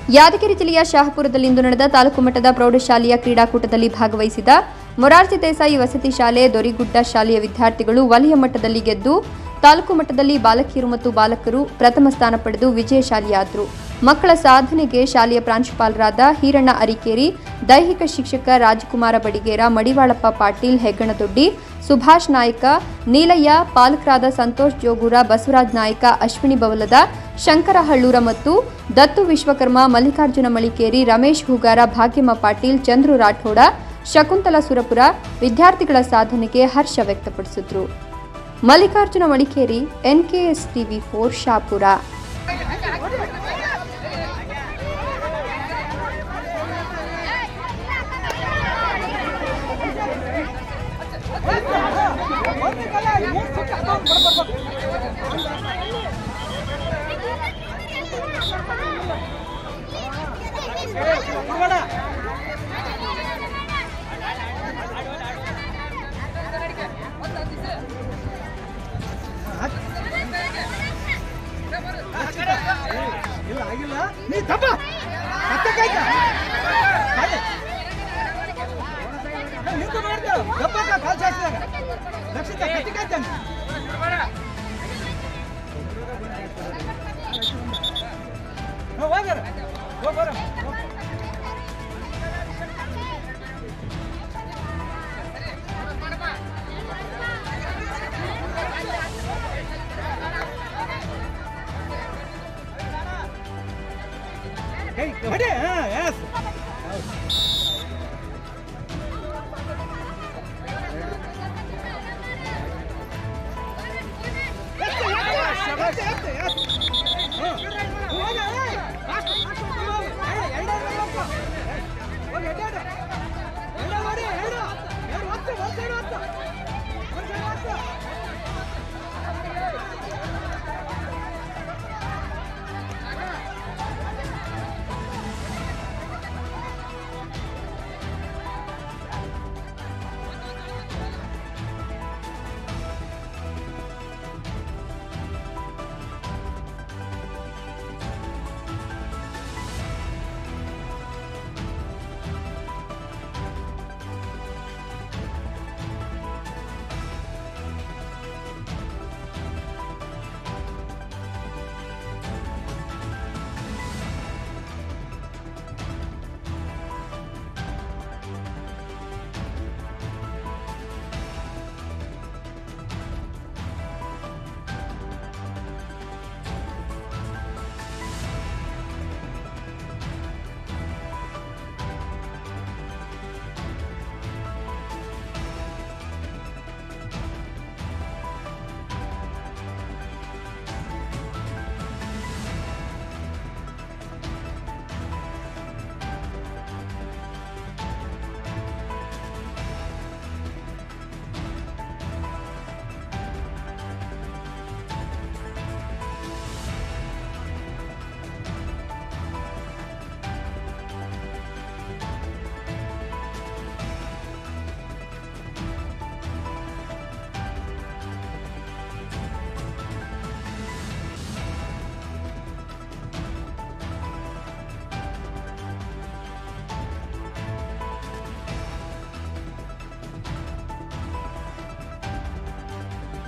ಯಾದಗಿರಿ ಜಿಲ್ಲೆಯ ಶಹಾಪುರದಲ್ಲಿಂದು ನಡೆದ ತಾಲೂಕು ಮಟ್ಟದ ಪ್ರೌಢಶಾಲೆಯ ಕ್ರೀಡಾಕೂಟದಲ್ಲಿ ಭಾಗವಹಿಸಿದ ಮೊರಾರ್ಜಿ ದೇಸಾಯಿ ವಸತಿ ಶಾಲೆ ದೊರಿಗುಡ್ಡ ಶಾಲೆಯ ವಿದ್ಯಾರ್ಥಿಗಳು ವಲಯ ಮಟ್ಟದಲ್ಲಿ ಗೆದ್ದು ತಾಲೂಕು ಮಟ್ಟದಲ್ಲಿ ಬಾಲಕಿಯರು ಮತ್ತು ಬಾಲಕರು ಪ್ರಥಮ ಸ್ಥಾನ ಪಡೆದು ವಿಜಯಶಾಲಿಯಾದರು ಮಕ್ಕಳ ಸಾಧನೆಗೆ ಶಾಲೆಯ ಪ್ರಾಂಶುಪಾಲರಾದ ಹೀರಣ್ಣ ಅರಿಕೇರಿ ದೈಹಿಕ ಶಿಕ್ಷಕ ರಾಜಕುಮಾರ ಬಡಿಗೇರ ಮಡಿವಾಳಪ್ಪ ಪಾಟೀಲ್ ಹೆಗ್ಗಣದೊಡ್ಡಿ ಸುಭಾಷ್ ನಾಯ್ಕ ನೀಲಯ್ಯ ಪಾಲಕರಾದ ಸಂತೋಷ್ ಜೋಗೂರ ಬಸವರಾಜ್ ನಾಯ್ಕ ಅಶ್ವಿನಿ ಬವಲದ ಶಂಕರ ಹಳ್ಳೂರ ಮತ್ತು ದತ್ತು ವಿಶ್ವಕರ್ಮ ಮಲ್ಲಿಕಾರ್ಜುನ ಮಳಿಕೇರಿ ರಮೇಶ್ ಹೂಗಾರ ಭಾಗ್ಯಮ್ಮ ಪಾಟೀಲ್ ಚಂದ್ರು ರಾಠೋಡ ಶಕುಂತಲ ಸುರಪುರ ವಿದ್ಯಾರ್ಥಿಗಳ ಸಾಧನೆಗೆ ಹರ್ಷ ವ್ಯಕ್ತಪಡಿಸಿದ್ರು Mallikarjuna Malikeri NKS TV for Shapura ಇಲ್ಲ ಆಗಿಲ್ಲ ನೀ ತಪ್ಪ ಕತ್ತಕ್ಕಾಯ್ತ ನಿಂತು ನೋಡ್ತೇವೆ ಗಪ್ಪಕ್ಕ ಕಾಲ್ ಚಾಚಿದಾಗ ಲಕ್ಷಿತ ಕತ್ತಿಕಾಯ್ತಾನೆ ಹೋಗಾರ ಹೋಗೋರ Hey, ಹೊಡಿ ಹಾ ಎಸ್ ಶಬಾಷ್